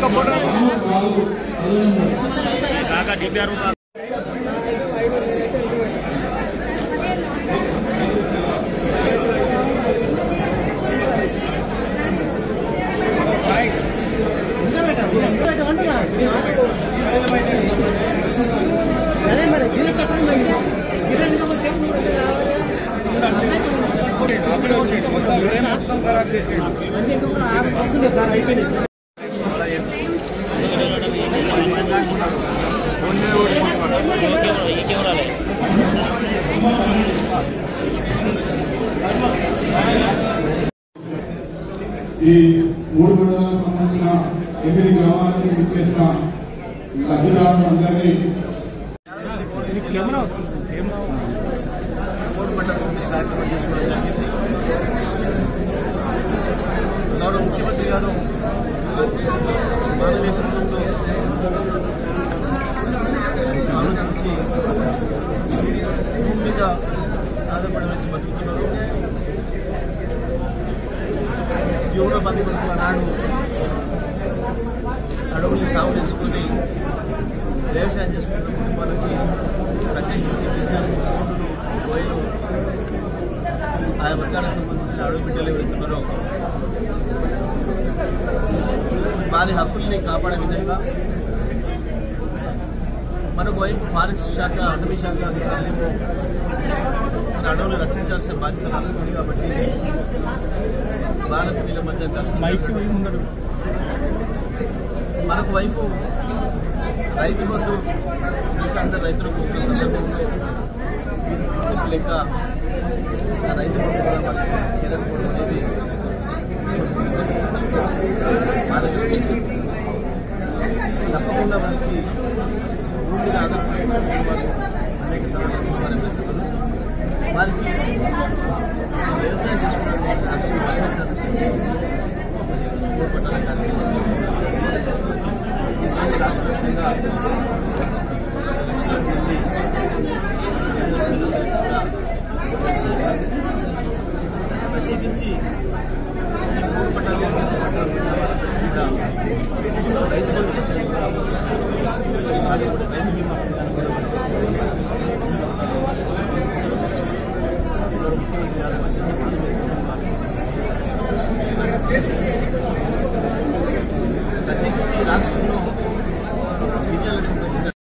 కాకా డిపిఆర్ ఈ కెమెరాలే ఈ మూడు మండలాలకు సంబంధించిన ఎనిమిది గ్రామాలకు విచ్చేసిన లబ్ధిదారులందరినీ మూడు మండలం కార్యక్రమం చేసుకోవడం జరిగింది గౌరవ ముఖ్యమంత్రి గారు మానవీయ కుటుంబంలో ఆలోచించి భూమి మీద ఆధారపడి వ్యక్తి బతుకుతున్నారు జీవన బతుకుతున్న నాడు అడవుల్ని సాగు చేసుకుని వ్యవసాయం చేసుకున్న కుటుంబాలకి ప్రత్యేకించి గిరిజనులు, కోయలు ఆయా వర్గాలకు సంబంధించిన అడవి బిడ్డలు ఎవరుతున్నారో వారి హక్కుల్ని కాపాడే విధంగా మరొక వైపు ఫారెస్ట్ శాఖ అటవీ శాఖ అధికారులేమో మన అడవులు రక్షించాల్సిన బాధ్యత వాళ్ళకు ఉంది కాబట్టి వాళ్ళకు వీళ్ళ మధ్య ఘర్షణ ఉండదు మరొక వైపు రైతు బంధు ఇంకా అందరు రైతులకు వస్తున్న సందర్భంలో గుర్తింపు లెక్క ఆ రైతు బంధు కూడా మనకి చేరకపోవడం అనేది బాధగా ఉంది. తప్పకుండా మనకి భూమి మీద ఆధారపడి వాళ్ళు అనేక తరాలు వారి వ్యక్తులు వారికి వ్యవసాయం చేసుకోవడానికి హక్కులు కల్పించాలని స్కూల్ పట్టాల కార్యక్రమం దీన్ని రాష్ట్ర వ్యాప్తంగా లక్షలాది మంది